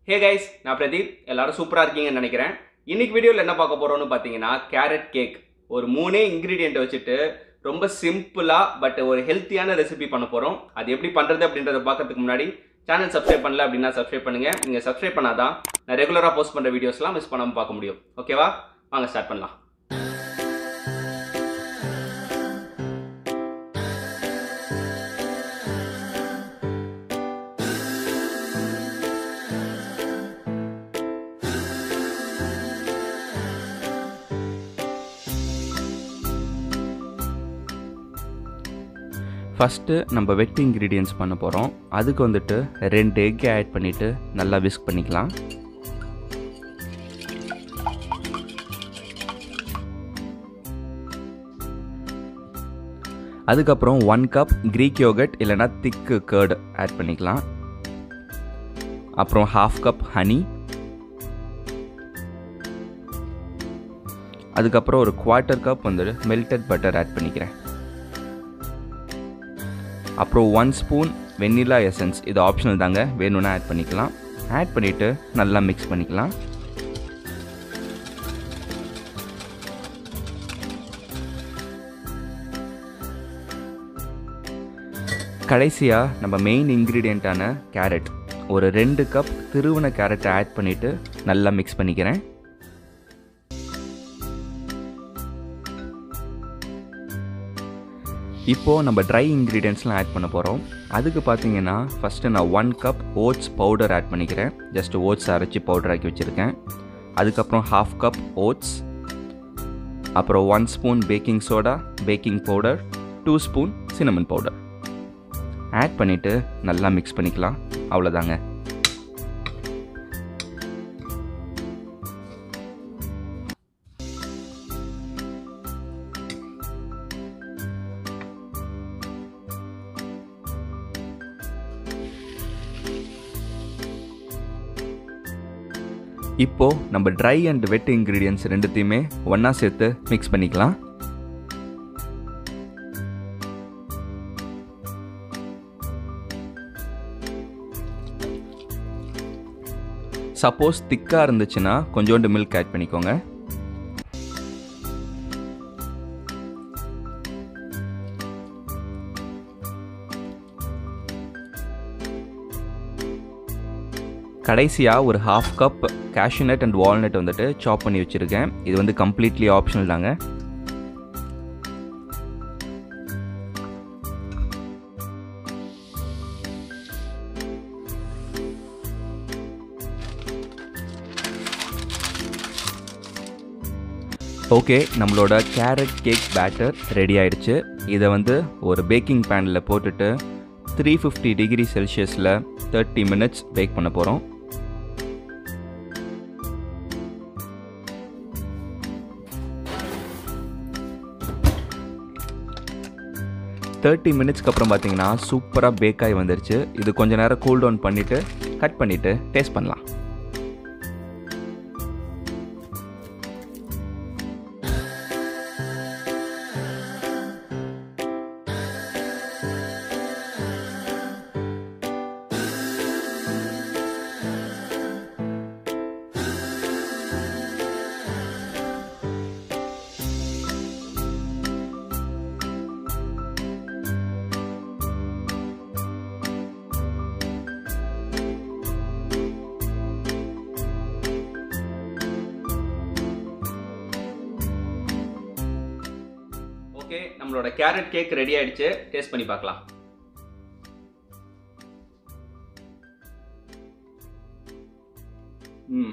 hey guys நான் பிரதீப் எல்லாரும் சூப்பராக இருக்கீங்கன்னு நினைக்கிறேன் இன்னைக்கு வீடியோவில் என்ன பார்க்க போகிறோம்னு பார்த்தீங்கன்னா கேரட் கேக் ஒரு மூணே இன்க்ரீடியண்ட்டை வச்சுட்டு ரொம்ப சிம்பிளாக பட் ஒரு ஹெல்த்தியான ரெசிபி பண்ண போகிறோம் அது எப்படி பண்ணுறது அப்படின்றத பார்க்கறதுக்கு முன்னாடி சேனல் சப்ஸ்கிரைப் பண்ணல அப்படின்னா சப்ஸ்கிரைப் பண்ணுங்கள் நீங்கள் சப்ஸ்கிரைப் பண்ணாதான் நான் ரெகுலராக போஸ்ட் பண்ணுற வீடியோஸ்லாம் மிஸ் பண்ணாமல் பார்க்க முடியும் ஓகேவா வாங்க ஸ்டார்ட் பண்ணலாம் ஃபஸ்ட்டு நம்ம வெட் இன்க்ரீடியன்ஸ் பண்ண போகிறோம் அதுக்கு வந்துட்டு ரெண்டு எக் ஆட் பண்ணிவிட்டு நல்லா விஸ்க் பண்ணிக்கலாம் அதுக்கப்புறம் ஒன் கப் க்ரீக் யோகட் இல்லைனா திக்கு கேர்டு ஆட் பண்ணிக்கலாம் அப்புறம் ஹாஃப் கப் ஹனி அதுக்கப்புறம் ஒரு குவார்ட்டர் கப் வந்துட்டு மெல்டட் பட்டர் ஆட் பண்ணிக்கிறேன் அப்புறம் ஒன் ஸ்பூன் வெண்ணிலா எசன்ஸ் இது ஆப்ஷனல் தாங்க வேணும்னா ஆட் பண்ணிக்கலாம் ஆட் பண்ணிவிட்டு நல்லா மிக்ஸ் பண்ணிக்கலாம் கடைசியாக நம்ம மெயின் இன்க்ரீடியண்ட்டான கேரட் ஒரு ரெண்டு கப் திருவன கேரட்டை ஆட் பண்ணிவிட்டு நல்லா மிக்ஸ் பண்ணிக்கிறேன் இப்போது நம்ம ட்ரை இன்க்ரீடியன்ஸ்லாம் ஆட் பண்ண போகிறோம் அதுக்கு பார்த்தீங்கன்னா ஃபஸ்ட்டு நான் one cup oats powder add பண்ணிக்கிறேன் ஜஸ்ட் ஓட்ஸ் அரைச்சி பவுடர் ஆக்கி வச்சுருக்கேன் அதுக்கப்புறம் ஹாஃப் கப் ஓட்ஸ் அப்புறம் one spoon baking soda baking powder two spoon cinnamon powder add பண்ணிவிட்டு நல்லா மிக்ஸ் பண்ணிக்கலாம் அவ்வளோதாங்க இப்போது நம்ம ட்ரை அண்ட் வெட் இன்க்ரீடியன்ஸ் ரெண்டுத்தையுமே ஒன்றா சேர்த்து மிக்ஸ் பண்ணிக்கலாம் சப்போஸ் திக்காக இருந்துச்சுன்னா கொஞ்சோண்டு மில்க் ஆட் பண்ணிக்கோங்க கடைசியாக ஒரு half cup cashew nut and walnut வந்துட்டு சாப் பண்ணி வச்சுருக்கேன் இது வந்து கம்ப்ளீட்லி ஆப்ஷனல் தாங்க ஓகே நம்மளோட கேரட் கேக் பேட்டர் ரெடி ஆயிடுச்சு இதை வந்து ஒரு பேக்கிங் பேனில் போட்டுட்டு த்ரீ ஃபிஃப்டி டிகிரி செல்சியஸில் தேர்ட்டி மினிட்ஸ் பேக் பண்ண போகிறோம் தேர்ட்டி மினிட்ஸ்க்கு அப்புறம் பார்த்தீங்கன்னா சூப்பராக பேக் ஆகி வந்துருச்சு இது கொஞ்ச நேரம் கூல் டவுன் பண்ணிவிட்டு கட் பண்ணிவிட்டு டேஸ்ட் பண்ணலாம் ஓகே நம்மளோட கேரட் கேக் ரெடி ஆயிடுச்சு டேஸ்ட் பண்ணி பார்க்கலாம் ம்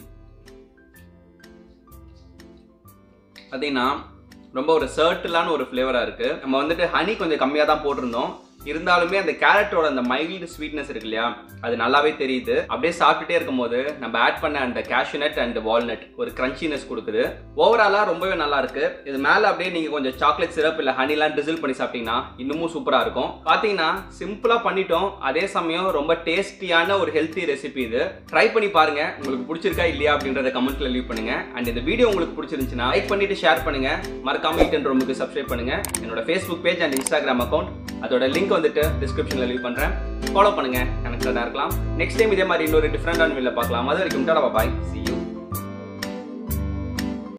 பார்த்தீங்கன்னா ரொம்ப ஒரு சர்ட்டிலான ஒரு ஃப்ளேவராக இருக்குது நம்ம வந்துட்டு ஹனி கொஞ்சம் கம்மியாக தான் போட்டிருந்தோம் இருந்தாலுமே அந்த கேரட்டோட அந்த மைல்டு ஸ்வீட்னஸ் இருக்கு இல்லையா அது நல்லாவே தெரியுது அப்படியே சாப்பிட்டுட்டே இருக்கும்போது நம்ம ஆட் பண்ண அந்த கேஷ்யூநட் அண்ட் வால்நட் ஒரு கிரன்ச்சினஸ் கொடுக்குது ஓவராலாக ரொம்பவே நல்லா இருக்கு இது மேலே அப்படியே நீங்கள் கொஞ்சம் சாக்லேட் சிரப் இல்லை ஹனிலாம் டிசில் பண்ணி சாப்பிட்டீங்கன்னா இன்னமும் சூப்பராக இருக்கும் பார்த்தீங்கன்னா சிம்பிளாக பண்ணிட்டோம் அதே சமயம் ரொம்ப டேஸ்டியான ஒரு ஹெல்த்தி ரெசிபி இது ட்ரை பண்ணி பாருங்க உங்களுக்கு பிடிச்சிருக்கா இல்லையா அப்படின்றத கமெண்ட்ல லீவ் பண்ணுங்க அண்ட் இந்த வீடியோ உங்களுக்கு பிடிச்சிருந்துச்சுன்னா லைக் பண்ணிட்டு ஷேர் பண்ணுங்க மறக்காம இட்டன் ரூமுக்கு சப்ஸ்கிரைப் பண்ணுங்க என்னோட Facebook page and Instagram account அதோட லிங்க் வந்துட்டு டிஸ்கிரிப்ஷன்ல லீவ் பண்றேன் ஃபாலோ பண்ணுங்க கனெக்டடாக இருக்கலாம் நெக்ஸ்ட் டைம் இதே மாதிரி இன்னொரு டிஃப்ரெண்டான வீடியோ பார்க்கலாம் அது வரைக்கும் டாடா பாய் சி